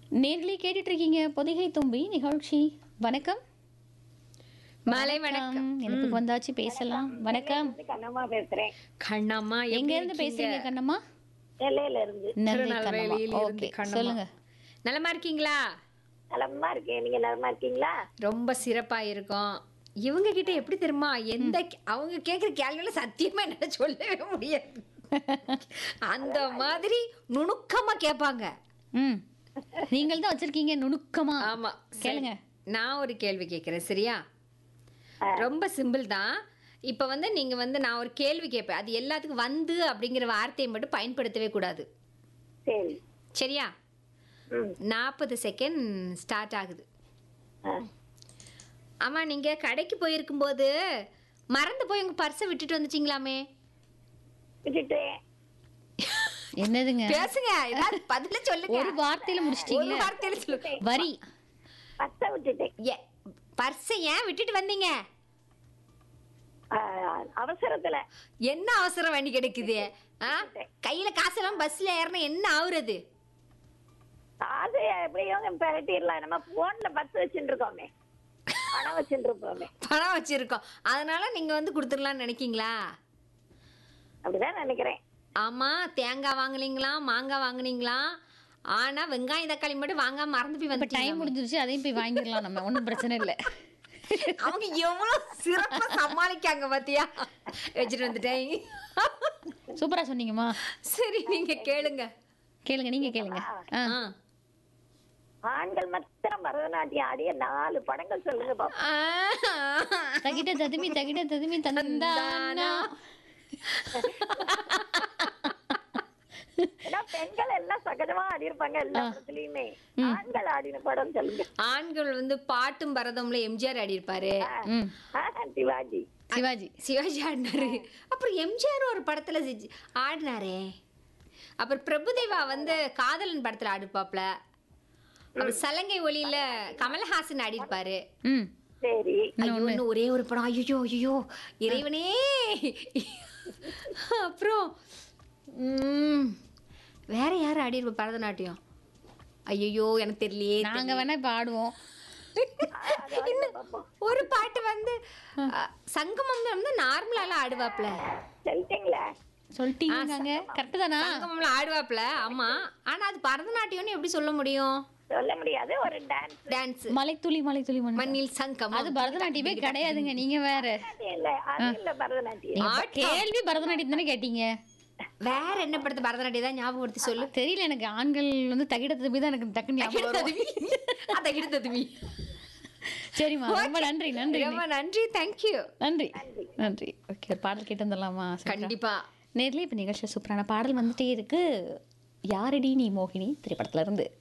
நேர்களே கேட்டுட்டு இருக்கீங்க பொதிகை தும்பி நிகழ்ச்சி வணக்கம் மாலை வணக்கம் எனக்கு வந்தாச்சு பேசலாம் வணக்கம் இருந்து கண்ணம்மா பேசுறேன் கண்ணம்மா எங்க இருந்து பேசுறீங்க கண்ணம்மா நெல்லையில இருந்து நெல்லை திருநெல்வேலியில் கண்ணம்மா இருந்து ஓகே கண்ணம்மா. சொல்லுங்க நலமா இருக்கீங்களா நலமா இருக்கேன் நீங்க நலமா இருக்கீங்களா ரொம்ப சிறப்பா இருக்கும் இவங்க கிட்ட எப்படி தெரியுமா எந்த கே- அவங்க கேக்குற கேள்வியில சத்தியமா என்னால சொல்லவே முடியாது அந்த மாதிரி நுணுக்கமா கேட்பாங்க ம் நீங்கள் தான் வச்சிருக்கீங்க நுணுக்கமா ஆமா சரி. கேளுங்க நான் ஒரு கேள்வி கேட்கிறேன் சரியா ரொம்ப சிம்பிள் தான் இப்போ வந்து நீங்க வந்து நான் ஒரு கேள்வி கேட்பேன் அது எல்லாத்துக்கும் வந்து அப்படிங்கிற வார்த்தையை மட்டும் பயன்படுத்தவே கூடாது சரி சரியா ம் நாற்பது செகண்ட் ஸ்டார்ட் ஆகுது ஆ. ஆமா நீங்க கடைக்கு போயிருக்கும்போது மறந்து போய் உங்க பர்ஸை விட்டுட்டு வந்துட்டீங்களாமே விட்டுட்டேன் என்னதுங்க பேசுங்க ஏதாவது பதில சொல்லுங்க ஒரு வார்த்தையில ஒரு முடிச்சிட்டீங்களே வார்த்தையில சொல்லுங்க வரி பத்த விட்டுட்டேன் ஏ பர்ஸை ஏன் விட்டுட்டு வந்தீங்க ஆ, அவசரத்துல என்ன அவசரம் வேண்டி கிடைக்குது ஆ? கையில காசெல்லாம் பஸ்ல ஏறினா என்ன ஆகுறது அது எப்படியும் பெரட்டிடலாம் நம்ம போன்ல பத்து வச்சுட்டு இருக்கோமே பணம் வச்சுட்டு இருப்போமே பணம் வச்சிருக்கோம் அதனால நீங்க வந்து கொடுத்துடலாம்னு நினைக்கீங்களா அப்படிதான் நினைக்கிறேன் ஆமா தேங்காய் வாங்குனீங்களா மாங்காய் வாங்குனீங்களா ஆனா வெங்காயம் தக்காளி மட்டும் வாங்காம மறந்து போய் இப்ப வந்து டைம் முடிஞ்சிருச்சு அதையும் போய் வாங்கிடலாம் நம்ம ஒண்ணும் பிரச்சனை இல்ல அவங்க எவ்வளவு சிறப்பா சமாளிக்காங்க பாத்தியா வச்சுட்டு வந்துட்டேன் சூப்பரா சொன்னீங்கம்மா சரி நீங்க கேளுங்க கேளுங்க நீங்க கேளுங்க ஆ. ஆ. ஆண்கள் மாத்திரம் பரதநாட்டியம் ஆடிய நாலு படங்கள் சொல்லுங்க பாப்போம் ஆ. தகிட்ட ததுமி தகிட்ட ததுமி தந்தானா ஏன்னா பெண்கள் எல்லாம் சகஜமா ஆடி இருப்பாங்க எல்லா படத்துலயுமே ஆண்கள் ஆடின படம் சொல்லுங்க ஆண்கள் வந்து பாட்டும் பரதம்ல எம்ஜிஆர் ஆடி இருப்பாரு ம் ஆ, சிவாஜி சிவாஜி சிவாஜி ஆடினாரு அப்புறம் எம்ஜிஆர் ஒரு படத்துல செஞ்சு- ஆடினாரே அப்புறம் பிரபுதேவா வந்து காதலன் படத்துல ஆடிப்பாப்ல அப்புறம் சலங்கை ஒளியில கமலஹாசன் ஆடி இருப்பாரு ம் சரி ஐயோ இன்னும் ஒரே ஒரு படம் ஐயோ ஐயோ இறைவனே அப்புறம் ம், வேற யார் ஆடி இருப்பா பரதநாட்டியம் ஐயோ எனக்கு தெரியலையே நாங்க வேணா இப்ப ஆடுவோம் இன்னும் ஒரு பாட்டு வந்து அ, சங்கமம் வந்து நார்மலால ஆடுவாப்ல சொல்லிட்டீங்களா சொல்லிட்டீங்க கரெக்ட் தானா சங்கமம்ல ஆடுவாப்ல ஆமா ஆனா அது பரதநாட்டியம்னு எப்படி சொல்ல முடியும் சொல்ல முடியாது ஒரு டான்ஸ் டான்ஸ் மலைத்துளி மலைத்துளி மண் மண்ணில் சங்கம் அது பரதநாட்டியமே கிடையாதுங்க நீங்க வேற இல்ல அது இல்ல பரதநாட்டியம் நீங்க கேள்வி பரதநாட்டியம் தானே கேட்டீங்க வேற என்ன படத்து பரதநாட்டியம் தான் ஞாபகப்படுத்தி சொல்லு தெரியல எனக்கு ஆண்கள் வந்து தகிடத்தை போய் தான் எனக்கு டக்குன்னு ஞாபகம் வரும் அத எடுத்ததுமி சரிம்மா ரொம்ப நன்றி நன்றி ரொம்ப நன்றி தேங்க்யூ நன்றி நன்றி ஓகே பாடல் கேட்டு வந்துடலாமா கண்டிப்பா நேர்லயே இப்போ நிகழ்ச்சி சூப்பரான பாடல் வந்துட்டே இருக்கு யாரடி நீ மோகினி திரைப்படத்துல இருந்து